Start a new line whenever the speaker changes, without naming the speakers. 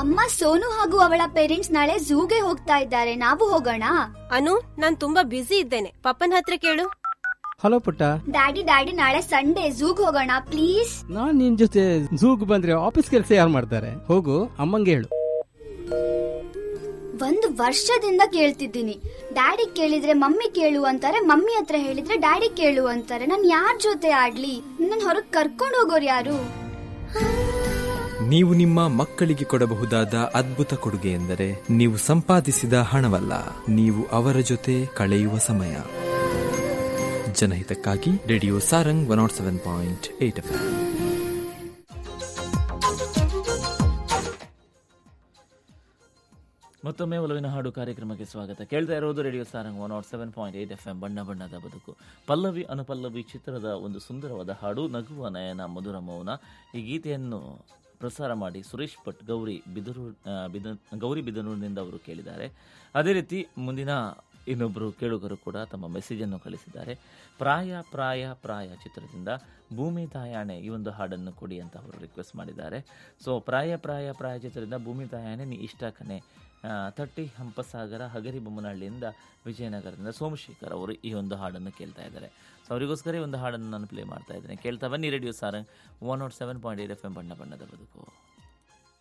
ಅಮ್ಮ ಸೋನು ಹಾಗೂ ಅವಳ ಪೇರೆಂಟ್ಸ್ ನಾಳೆ ಝೂಗೆ ಹೋಗ್ತಾ ಇದ್ದಾರೆ ನಾವು ಹೋಗೋಣ
ಅನು ನಾನ್ ತುಂಬಾ ಬ್ಯುಸಿ ಇದ್ದೇನೆ ಪಪ್ಪನ ಹತ್ರ ಕೇಳು
ಹಲೋ ಪುಟ್ಟ
ಡ್ಯಾಡಿ ಡ್ಯಾಡಿ ನಾಳೆ ಸಂಡೇ ಝೂಗ್ ಹೋಗೋಣ ಪ್ಲೀಸ್
ನಾನ್ ನಿನ್ ಜೊತೆ ಝೂಗ್ ಬಂದ್ರೆ ಆಫೀಸ್ ಕೆಲಸ ಯಾರು ಮಾಡ್ತಾರೆ ಹೋಗು ಅಮ್ಮಂಗೆ ಹೇಳು
ಒಂದು ವರ್ಷದಿಂದ ಕೇಳ್ತಿದ್ದೀನಿ ಡ್ಯಾಡಿ ಕೇಳಿದ್ರೆ ಮಮ್ಮಿ ಕೇಳು ಅಂತಾರೆ ಮಮ್ಮಿ ಹತ್ರ ಹೇಳಿದ್ರೆ ಡ್ಯಾಡಿ ಕೇಳು ಅಂತಾರೆ ನಾನ್ ಯಾರ್ ಜೊತೆ ಆಡ್ಲಿ ನನ್ ಹೊರಗ್ ಕರ್ಕೊಂಡ್ ಹೋಗೋರು ಯಾರು
ನೀವು ನಿಮ್ಮ ಮಕ್ಕಳಿಗೆ ಕೊಡಬಹುದಾದ ಅದ್ಭುತ ಕೊಡುಗೆ ಎಂದರೆ ನೀವು ಸಂಪಾದಿಸಿದ ಹಣವಲ್ಲ ನೀವು ಅವರ ಜೊತೆ ಕಳೆಯುವ ಸಮಯ ಜನಹಿತಕ್ಕಾಗಿ radio Sarang one nought seven point eight F
ಮತ್ತೊಮ್ಮೆ ಒಲವಿನ ಹಾಡು ಕಾರ್ಯಕ್ರಮಕ್ಕೆ ಸ್ವಾಗತ ಕೇಳ್ತಾ ಇರೋದು radio Sarang one nought seven point eight F M ಬಣ್ಣ ಬಣ್ಣದ ಬದುಕು ಪಲ್ಲವಿ ಅನುಪಲ್ಲವಿ ಚಿತ್ರದ ಒಂದು ಸುಂದರವಾದ ಹಾಡು ನಗುವ ನಯನ ಮಧುರ ಮೌನ ಈ ಗೀತೆಯನ್ನು ಪ್ರಸಾರ ಮಾಡಿ ಸುರೇಶ್ ಭಟ್ ಗೌರಿ ಬಿದರೂರು ಆ, ಬಿದ ಗೌರಿ ಬಿದನೂರಿನಿಂದ ಅವರು ಕೇಳಿದ್ದಾರೆ ಅದೇ ರೀತಿ ಮುಂದಿನ ಇನ್ನೊಬ್ಬರು ಕೇಳುಗರು ಕೂಡ ತಮ್ಮ ಮೆಸೇಜನ್ನು ಕಳಿಸಿದ್ದಾರೆ ಪ್ರಾಯ ಪ್ರಾಯ ಪ್ರಾಯ ಚಿತ್ರದಿಂದ ಭೂಮಿ ತಾಯಾಣೆ ಈ ಒಂದು ಹಾಡನ್ನು ಕೊಡಿ ಅಂತ ಅವರು ರಿಕ್ವೆಸ್ಟ್ ಮಾಡಿದ್ದಾರೆ ಸೊ ಪ್ರಾಯ ಪ್ರಾಯ ಪ್ರಾಯ ಚಿತ್ರದಿಂದ ಭೂಮಿ ತಾಯಾಣೆ ನೀ ಇಷ್ಟ ಕನೆ ಆ, ತಟ್ಟಿ ಹಂಪಸಾಗರ ಹಗರಿ ಬೊಮ್ಮನಹಳ್ಳಿಯಿಂದ ವಿಜಯನಗರದಿಂದ ಸೋಮಶೇಖರ್ ಅವರು ಈ ಒಂದು ಹಾಡನ್ನು ಕೇಳ್ತಾ ಇದ್ದಾರೆ ಸೊ ಅವರಿಗೋಸ್ಕರ ಈ ಒಂದು ಹಾಡನ್ನು ನಾನು ಪ್ಲೇ ಮಾಡ್ತಾ ಇದ್ದೇನೆ ಕೇಳ್ತಾ ಬನ್ನಿ radio Sarang one nought seven point eight F M ಬಣ್ಣ ಬಣ್ಣದ ಬದುಕು